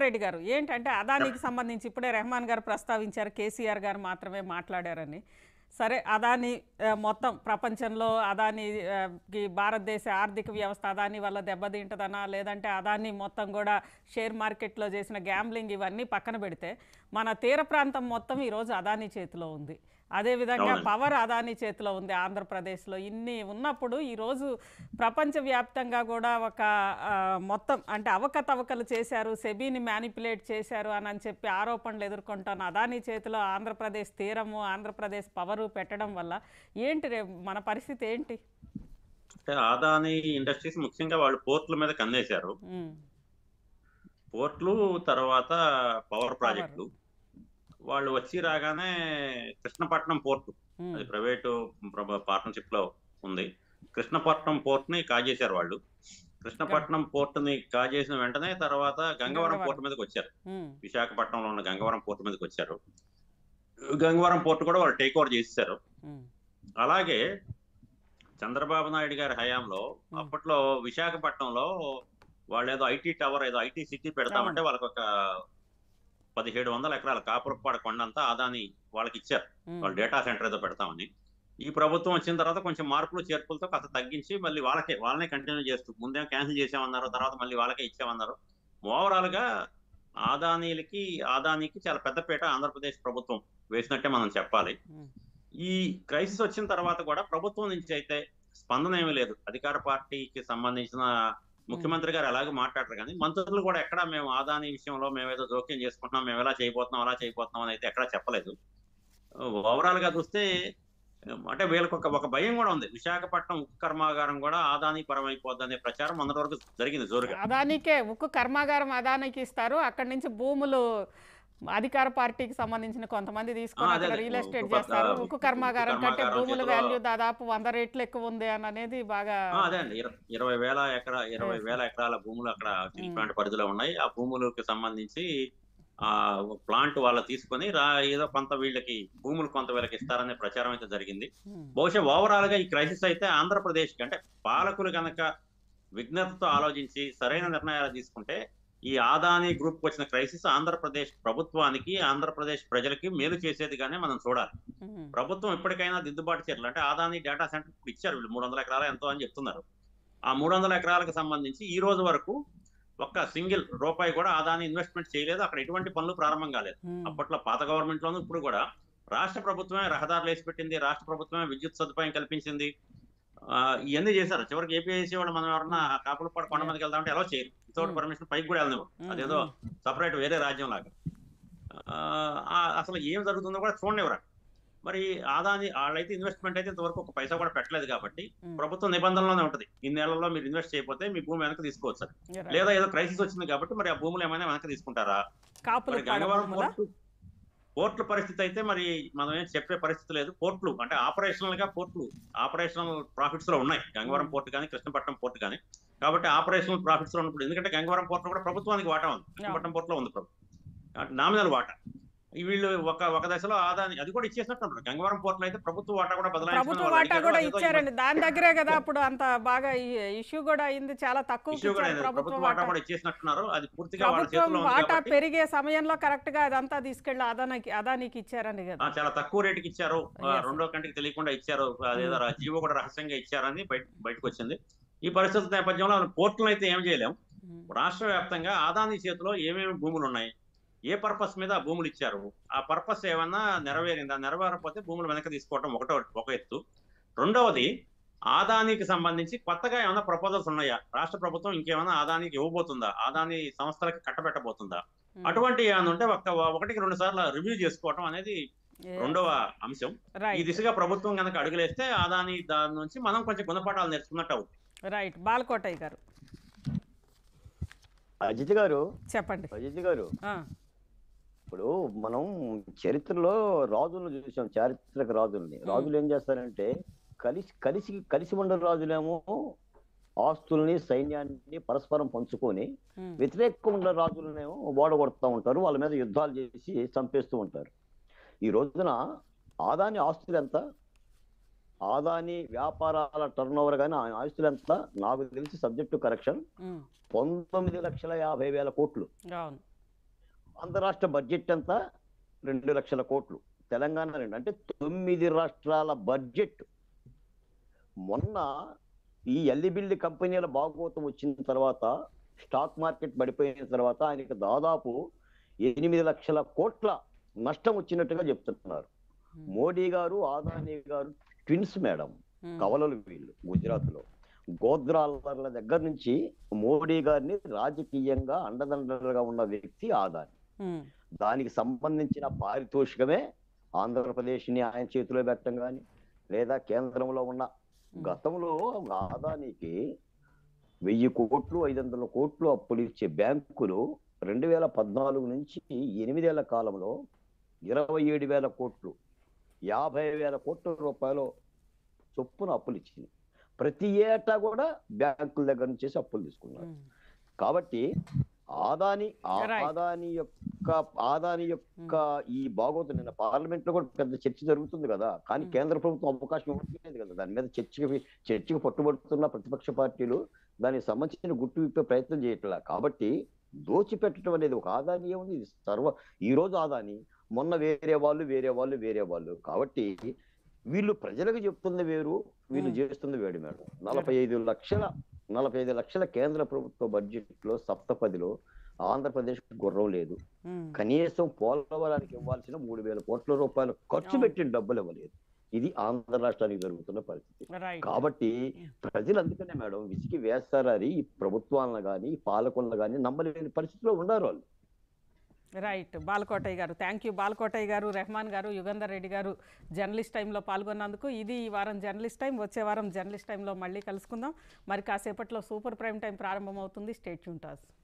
రెడ్డి గారు ఏంటంటే అదానికి సంబంధించి ఇప్పుడే రెహమాన్ గారు ప్రస్తావించారు కేసీఆర్ గారు మాత్రమే మాట్లాడారని సరే అదాని ఆ, మొత్తం ప్రపంచంలో అదాని ఆ, కి భారతదేశ ఆర్థిక వ్యవస్థ అదాని వల్ల దెబ్బతింటదనా లేదంటే అదాని మొత్తం కూడా షేర్ మార్కెట్లో చేసిన గ్యాంబ్లింగ్ ఇవన్నీ పక్కన పెడితే మన తీర ప్రాంతం మొత్తం ఈరోజు అదాని చేతిలో ఉంది అదేవిధంగా అవునండి. పవర్ అదాని చేతిలో ఉంది ఆంధ్రప్రదేశ్లో ఇన్ని ఉన్నప్పుడు ఈరోజు ప్రపంచవ్యాప్తంగా కూడా ఒక ఆ, మొత్తం అంటే అవకతవకలు చేశారు సెబీని మ్యానిపులేట్ చేశారు అని అని చెప్పి ఆరోపణలు ఎదుర్కొంటాను అదాని చేతిలో ఆంధ్రప్రదేశ్ తీరము ఆంధ్రప్రదేశ్ పవరు పెట్టడం వల్ల ఏంటి రే మన పరిస్థితి ఏంటి అంటే ఆదాని ఇండస్ట్రీస్ ముఖ్యంగా వాళ్ళు పోర్ట్ల మీద కన్నేశారు ఉమ్, పోర్ట్లు తర్వాత పవర్ ప్రాజెక్టులు వాళ్ళు వచ్చి రాగానే కృష్ణపట్నం పోర్టు ఉమ్, అది ప్రైవేటు పార్ట్నర్షిప్ లో ఉంది కృష్ణపట్నం పోర్ట్ ని కాజేశారు వాళ్ళు కృష్ణపట్నం పోర్ట్ ని కాజేసిన వెంటనే తర్వాత గంగవరం గంగవరం. పోర్ట్ మీదకి వచ్చారు ఉమ్, విశాఖపట్నంలో ఉన్న గంగవరం పోర్ట్ మీదకి వచ్చారు గంగవరం పోర్ట్ కూడా వాళ్ళు టేక్ ఓవర్ చేసేసారు ఉమ్, అలాగే చంద్రబాబు నాయుడు గారి హయాంలో Hmm. అప్పట్లో విశాఖపట్నంలో వాళ్ళు ఏదో ఐటీ టవర్ ఏదో ఐటీ సిటీ పెడతామంటే వాళ్ళకి ఒక పదిహేడు వందల ఎకరాల కాపురపాడ కొండంతా ఆదాని వాళ్ళకి ఇచ్చారు ఉమ్, వాళ్ళు డేటా సెంటర్ ఏదో పెడతామని ఈ ప్రభుత్వం వచ్చిన తర్వాత కొంచెం మార్పులు చేర్పులతో కాస్త తగ్గించి మళ్ళీ వాళ్ళకే వాళ్ళనే కంటిన్యూ చేస్తూ ముందేం క్యాన్సిల్ చేసామన్నారు తర్వాత మళ్ళీ వాళ్ళకే ఇచ్చామన్నారు ఓవరాల్ గా ఆదానీలకి ఆదానికి చాలా పెద్దపీట ఆంధ్రప్రదేశ్ ప్రభుత్వం వేసినట్టే మనం చెప్పాలి ఉమ్, ఈ క్రైసిస్ వచ్చిన తర్వాత కూడా ప్రభుత్వం నుంచి అయితే స్పందన ఏమీ లేదు అధికార పార్టీకి సంబంధించిన ముఖ్యమంత్రి గారు ఎలాగో మాట్లాడరు కానీ మంత్రులు కూడా ఎక్కడ మేము ఆదాని విషయంలో మేము ఏదో జోక్యం చేసుకుంటున్నాం మేము ఎలా చేయబోతున్నాం అలా చేయబోతున్నాం అని అయితే ఎక్కడా చెప్పలేదు ఓవరాల్ గా చూస్తే అంటే వీళ్ళకి ఒక ఒక భయం కూడా ఉంది విశాఖపట్నం ఉక్కు కర్మాగారం కూడా ఆదాని పరం అయిపోద్ది అనే ప్రచారం మొన్నటి వరకు జరిగింది జోరుగా అదానికే ఉక్కు కర్మాగారం అదానికి ఇస్తారు అక్కడి నుంచి భూములు అధికార పార్టీకి సంబంధించిన కొంతమంది తీసుకొని ఆ, అదే, అక్కడ అదే. రియల్ ఎస్టేట్ ఉక్కు చేస్తారు పట్ల- ఉక్కు కర్మాగారం ఉక్కు కంటే కర్మాగారం భూముల చేతిలో- వాల్యూ దాదాపు వంద రెట్లు ఎక్కువ ఉంది అని అనేది బాగా ఆ, అదే అండి ఇర- ఇరవై వేల ఎకరా ఇరవై వేల ఎకరాల భూములు అక్కడ స్టీల్ మ్మ్. ప్లాంట్ పరిధిలో ఉన్నాయి ఆ భూములకు సంబంధించి ఆ ప్లాంట్ వాళ్ళ తీసుకొని రా ఏదో కొంత వీళ్ళకి భూములు కొంత వీళ్ళకి ఇస్తారనే ప్రచారం అయితే జరిగింది ఉమ్, బహుశా ఓవరాల్ గా ఈ క్రైసిస్ అయితే ఆంధ్రప్రదేశ్ కి అంటే పాలకులు కనుక విజ్ఞతతో ఆలోచించి సరైన నిర్ణయాలు తీసుకుంటే ఈ ఆదాని గ్రూప్ వచ్చిన క్రైసిస్ ఆంధ్రప్రదేశ్ ప్రభుత్వానికి ఆంధ్రప్రదేశ్ ప్రజలకి మేలు చేసేదిగానే మనం చూడాలి ఉమ్, ప్రభుత్వం ఇప్పటికైనా దిద్దుబాటు చర్యలు అంటే ఆదాని డేటా సెంటర్ ఇప్పుడు ఇచ్చారు వీళ్ళు మూడు వందల ఎకరాలు ఎంతో అని చెప్తున్నారు ఆ మూడు వందల ఎకరాలకు సంబంధించి ఈ రోజు వరకు ఒక్క సింగిల్ రూపాయి కూడా ఆదాని ఇన్వెస్ట్మెంట్ చేయలేదు అక్కడ ఎటువంటి పనులు ప్రారంభం కాలేదు ఉమ్, అప్పట్లో పాత గవర్నమెంట్ లోను ఇప్పుడు కూడా రాష్ట్ర ప్రభుత్వమే రహదారులు వేసి పెట్టింది రాష్ట్ర ప్రభుత్వమే విద్యుత్ సదుపాయం కల్పించింది ఆ, ఇవన్నీ చేశారు చివరికి ఏపీఐసీ వాళ్ళు మనం ఎవరన్నా కాపులపాడు కొండ మీదకి వెళ్దామంటే ఎలా చేయరు వితౌట్ Hmm. పర్మిషన్ పైకి కూడా వెళ్ళనివ్వరు ఉమ్, అదేదో సపరేట్ వేరే రాజ్యం లాగా ఆ, ఆ, అసలు ఏం జరుగుతుందో కూడా చూడనివ్వరు మరి ఆదాని వాళ్ళైతే ఇన్వెస్ట్మెంట్ అయితే ఇంతవరకు ఒక పైసా కూడా పెట్టలేదు కాబట్టి ఉమ్, ప్రభుత్వం నిబంధనలోనే ఉంటది ఇన్నేళ్లలో మీరు ఇన్వెస్ట్ చేయకపోతే మీ భూమి వెనక్కి తీసుకోవచ్చు అని. right. లేదా ఏదో క్రైసిస్ వచ్చింది కాబట్టి మరి ఆ భూములు ఏమైనా వెనక్కి తీసుకుంటారా కాపులు మరి గంగవరం పడభూములా? పోర్టు పోర్ట్ల పరిస్థితి అయితే మరి మనం ఏం చెప్పే పరిస్థితి లేదు పోర్ట్లు అంటే ఆపరేషనల్ గా పోర్ట్లు ఆపరేషనల్ ప్రాఫిట్స్ లో ఉన్నాయి గంగవరం పోర్ట్ కానీ కృష్ణపట్నం పోర్ట్ కానీ కాబట్టి ఆపరేషనల్ ప్రాఫిట్స్ లో ఉన్నప్పుడు ఎందుకంటే గంగవరం పోర్ట్ కూడా ప్రభుత్వానికి వాటా ఉంది కృష్ణపట్నం పోర్ట్ లో ఉంది ప్రభుత్వం నామినల్ వాటా ఈ వీళ్ళు ఒక ఒక దశలో ఆదాని అది కూడా ఇచ్చేసినట్టు ఉన్నారు గంగవరం పోర్ట్ లో అయితే ప్రభుత్వ వాటా కూడా బదలాయించుకుని ప్రభుత్వ వాళ్ళు వాటా అడిగారు. కూడా అదేదో ఇచ్చారండి దాని దగ్గరే కదా అప్పుడు అంత బాగా ఇష్యూ కూడా అయింది చాలా తక్కువ ఇష్యూ కూడా అయింది. ప్రభుత్వ ప్రభుత్వ వాటా వాటా కూడా ఇచ్చేసినట్టున్నారు అది పూర్తిగా వాళ్ళ ప్రభుత్వం చేతిలో ఉంది వాటా కాబట్టి పెరిగే సమయంలో కరెక్ట్ గా అదంతా తీసుకెళ్లి అదానికి అదానికి ఇచ్చారని కదా ఆ, చాలా తక్కువ రేటుకి ఇచ్చారు ఆ, Yes. రెండో కంటికి తెలియకుండా ఇచ్చారు అదేదో రా- జీవో కూడా రహస్యంగా ఇచ్చారని బయట బయటకు వచ్చింది ఈ పరిస్థితి నేపథ్యంలో పోర్టులను అయితే ఏం చేయలేం ఉమ్, రాష్ట్ర వ్యాప్తంగా ఆదాని చేతిలో ఏమేమి భూములు ఉన్నాయి ఏ పర్పస్ మీద ఆ భూములు ఇచ్చారు ఆ పర్పస్ ఏమన్నా నెరవేరిందా నెరవేరకపోతే భూములు వెనక్కి తీసుకోవడం ఒకటో ఒక ఎత్తు రెండవది ఆదానికి సంబంధించి కొత్తగా ఏమైనా ప్రపోజల్స్ ఉన్నాయా రాష్ట్ర ప్రభుత్వం ఇంకేమైనా ఆదానికి ఇవ్వబోతుందా ఆదాని సంస్థలకి కట్టబెట్టబోతుందా ఉమ్, అటువంటి ఏమైనా ఉంటే ఒక ఒకటికి రెండు సార్లు రివ్యూ చేసుకోవడం అనేది ఏ- రెండవ అంశం ఈ రైట్ దిశగా ప్రభుత్వం కనుక అడుగులేస్తే ఆదాని దాని నుంచి మనం కొంచెం గుణపాఠాలు నేర్చుకున్నట్టు అవుతుంది రైట్ బాలకోటయ్య గారు అజిత్ గారు చెప్పండి అజిత్ గారు ఆ, ఇప్పుడు మనం చరిత్రలో రాజులను చూసాం చారిత్రక రాజుల్ని రాజులు ఏం చేస్తారంటే కలిసి కలిసి కలిసి ఉండే రాజులేమో ఆస్తుల్ని సైన్యాన్ని పరస్పరం పంచుకొని ఉమ్, వ్యతిరేకంగా ఉండే రాజులనేమో ఓడగొడతా ఉంటారు వాళ్ళ మీద యుద్ధాలు చేసి చంపేస్తూ ఉంటారు ఈ రోజున ఆదాని ఆస్తులు ఎంత ఆదాని వ్యాపారాల టర్న్ ఓవర్ కానీ ఆయన ఆస్తులు ఎంత నాకు తెలిసి సబ్జెక్టు కరెక్షన్ ఉమ్, పంతొమ్మిది లక్షల యాభై వేల కోట్లు అవును ఆంధ్ర రాష్ట్ర బడ్జెట్ అంతా రెండు లక్షల కోట్లు తెలంగాణ రెండు అంటే తొమ్మిది రాష్ట్రాల బడ్జెట్ మొన్న ఈ ఎల్లిబిల్లి కంపెనీల బాగోతం వచ్చిన తర్వాత స్టాక్ మార్కెట్ పడిపోయిన తర్వాత ఆయనకి దాదాపు ఎనిమిది లక్షల కోట్ల నష్టం వచ్చినట్టుగా చెప్తున్నారు మోడీ గారు ఆదాని గారు ట్విన్స్ మేడం ఉమ్, కవలలు వీళ్ళు గుజరాత్ లో గోద్రాల దగ్గర నుంచి మోడీ గారిని రాజకీయంగా అండదండలుగా ఉన్న వ్యక్తి ఆదాని ఉమ్, దానికి సంబంధించిన పారితోషికమే ఆంధ్రప్రదేశ్ ని ఆయన చేతిలో పెట్టడం కానీ లేదా కేంద్రంలో ఉన్న గతంలో ఆదానికి వెయ్యి కోట్లు ఐదు వందల కోట్లు అప్పులు ఇచ్చే బ్యాంకులు రెండు వేల పద్నాలుగు నుంచి ఎనిమిదేళ్ల కాలంలో ఇరవై ఏడు వేల కోట్లు యాభై వేల కోట్ల రూపాయలు చొప్పున అప్పులు ఇచ్చింది ప్రతి ఏటా కూడా బ్యాంకుల దగ్గర నుంచి అప్పులు తీసుకున్నారు ఉమ్, కాబట్టి ఆదాని ఆ Right. ఆదాని యొక్క ఆదాని యొక్క ఈ బాగోతు నిన్న పార్లమెంట్ లో కూడా పెద్ద చర్చ జరుగుతుంది కదా కానీ Hmm. కేంద్ర ప్రభుత్వం అవకాశం ఇవ్వట్లేదు కదా దాని మీద చర్చకి చర్చకు పట్టుబడుతున్న ప్రతిపక్ష పార్టీలు దానికి సంబంధించిన గుట్టు విప్పే ప్రయత్నం చేయట్లా కాబట్టి దోచిపెట్టడం అనేది ఒక ఆదాని ఏముంది ఇది సర్వ ఈ రోజు ఆదాని మొన్న వేరే వాళ్ళు వేరే వాళ్ళు వేరే వాళ్ళు కాబట్టి వీళ్ళు ప్రజలకు చెప్తుంది వేరు వీళ్ళు Hmm. చేస్తుంది వేడు మేడం నలభై ఐదు లక్షల నలభై ఐదు లక్షల కేంద్ర ప్రభుత్వ బడ్జెట్ లో సప్తపదిలో ఆంధ్రప్రదేశ్ గుర్రం లేదు ఉమ్. కనీసం పోలవరానికి ఇవ్వాల్సిన మూడు వేల కోట్ల రూపాయలు ఖర్చు అవును. పెట్టిన డబ్బులు ఇవ్వలేదు ఇది ఆంధ్ర రాష్ట్రానికి జరుగుతున్న పరిస్థితి రైట్ కాబట్టి ప్రజలు అందుకనే మేడం విసిగి వేస్తారని ఈ ప్రభుత్వాలను కానీ పాలకులను కానీ నమ్మలేని పరిస్థితిలో ఉన్నారు వాళ్ళు రైట్ బాలకోటయ్య గారు థ్యాంక్ యూ బాలకోటయ్య గారు రెహమాన్ గారు యుగంధర్ రెడ్డి గారు జర్నలిస్ట్ టైంలో పాల్గొన్నందుకు ఇది ఈ వారం జర్నలిస్ట్ టైం వచ్చే వారం జర్నలిస్ట్ టైంలో మళ్ళీ కలుసుకుందాం మరి కాసేపట్లో సూపర్ ప్రైమ్ టైం ప్రారంభమవుతుంది స్టేట్ యూంటాస్